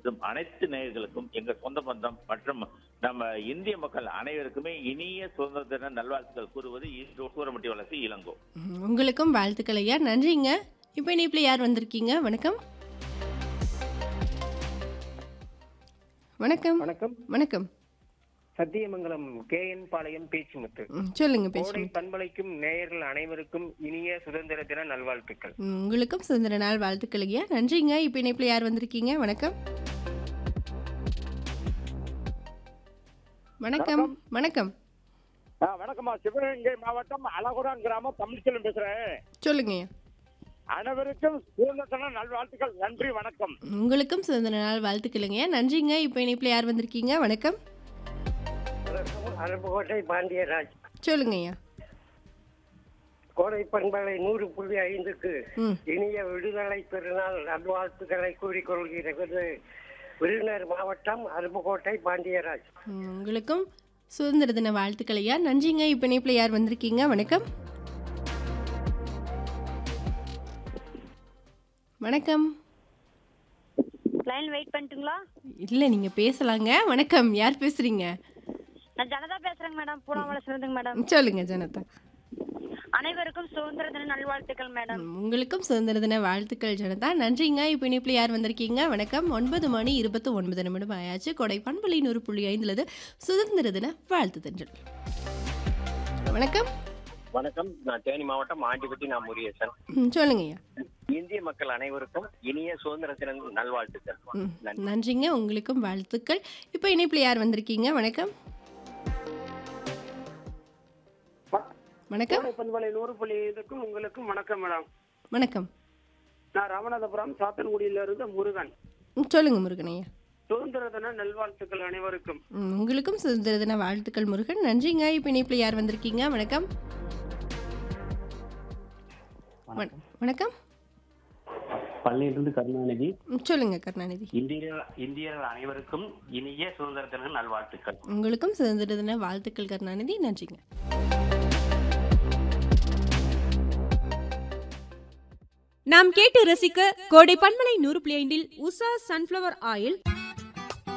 மற்றும் அனைத்து நேயர்களுக்கும் எங்க சொந்த பந்தம் மற்றும் நம்ம இந்திய மக்கள் அனைவருக்குமே இனிய சுதந்திர தின நல்வாழ்த்துக்கள் கூறுவது சூரமட்டி வளர்ச்சி இளங்கோ ம், உங்களுக்கும் வாழ்த்துக்கள் ஐயா நன்றிங்க இப்போ இணைப்பில் யார் வந்திருக்கீங்க வணக்கம் வணக்கம் வணக்கம் வணக்கம் சத்தியமங்கலம் கே என் பாளையம் பேச்சுமுத்து ம், சொல்லுங்க கோடை பேசுங்க பண்பலைக்கும் நேயர்கள் அனைவருக்கும் இனிய சுதந்திர தின நல்வாழ்த்துக்கள் ம், உங்களுக்கும் சுதந்திர நாள் வாழ்த்துக்கள் ஐயா நன்றிங்க இப்போ இணைப்பில் யார் வந்திருக்கீங்க வணக்கம் வணக்கம் வணக்கம் ஆ, வணக்கம்மா சிவகங்கை மாவட்டம் அழகுரான் கிராமம் தமிழ்ச்செல்வன் பேசுறேன் சொல்லுங்க ஐயா அனைவருக்கும் சுதந்திர தின நல்வாழ்த்துக்கள் நன்றி வணக்கம் உங்களுக்கும் சுதந்திர நாள் வாழ்த்துக்களுங்க ஐயா நன்றிங்க இப்போ இணைப்பில் யார் வந்திருக்கீங்க வணக்கம் அருப்புக்கோட்டை பாண்டியராஜ் சொல்லுங்க ஐயா கோடை பண்பலை நூறு புள்ளி ஐந்துக்கு ம் இனிய விடுதலை பெருநாள் நல்வாழ்த்துக்களை கூறிக்கொள்கிறது விருதுநகர் மாவட்டம் அருப்புக்கோட்டை பாண்டியராஜ் ம், உங்களுக்கும் சுதந்திர தின வாழ்த்துக்கள் ஐயா நன்றிங்க இப்போ இணைப்பில் யார் வந்திருக்கீங்க வணக்கம் வணக்கம் லைன் வெயிட் பண்ணிட்டுங்களா இல்லை நீங்கள் பேசலாங்க வணக்கம் யார் பேசுறீங்க நான் ஜனதா பேசுறேங்க மேடம் பூனாவளம் சிறந்துங்க மேடம் ம், சொல்லுங்க ஜனதா அனைவருக்கும் சுதந்திர தின நல்வாழ்த்துக்கள் மேடம் ம், உங்களுக்கும் சுதந்திர தின வாழ்த்துக்கள் ஜனதா நன்றிங்க இப்போ இணைப்பில் யார் வந்திருக்கீங்க வணக்கம் ஒன்பது மணி இருபத்தி ஒன்பது நிமிடம் ஆயாச்சு கொடை பண்பலை நூறு புள்ளி ஐந்துலது சுதந்திர தின வாழ்த்து தென்றல் வணக்கம் வணக்கம் நான் தேனி மாவட்டம் ஆண்டிப்பட்டி நான் முரியசன் ம், சொல்லுங்க ஐயா இந்திய மக்கள் அனைவருக்கும் இனிய சுதந்திர தின நல்வாழ்த்துக்கள் ம், நன்றி. நன்றிங்க உங்களுக்கும் வாழ்த்துக்கள் இப்போ இணைப்பில் யார் வந்திருக்கீங்க வணக்கம் வணக்கம் கோடை பண்பலை நூறு புள்ளி ஐந்துக்கும் உங்களுக்கும் வணக்கம் மேடம் வணக்கம் நான் ராமநாதபுரம் சாத்தன்குடியில இருந்து முருகன் ம், சொல்லுங்க முருகன் ஐயா சுதந்திர தின நல்வாழ்த்துக்கள் அனைவருக்கும் ம், உங்களுக்கும் சுதந்திர தின வாழ்த்துக்கள் முருகன் நன்றிங்க இப்போ இணைப்பில் யார் வந்திருக்கீங்க வணக்கம் வண- வணக்கம் பள்ளியிலிருந்து கருணாநிதி ம், சொல்லுங்க கருணாநிதி இந்திய இந்தியர்கள் அனைவருக்கும் இனிய சுதந்திர தின நல்வாழ்த்துக்கள் உங்களுக்கும் சுதந்திர தின வாழ்த்துக்கள் கருணாநிதி நன்றிங்க நாம் கேட்டு ரசிக்க கோடை பண்பலை நூறு புள்ளி ஐந்தில் உஷா சன்ஃப்ளவர் ஆயில்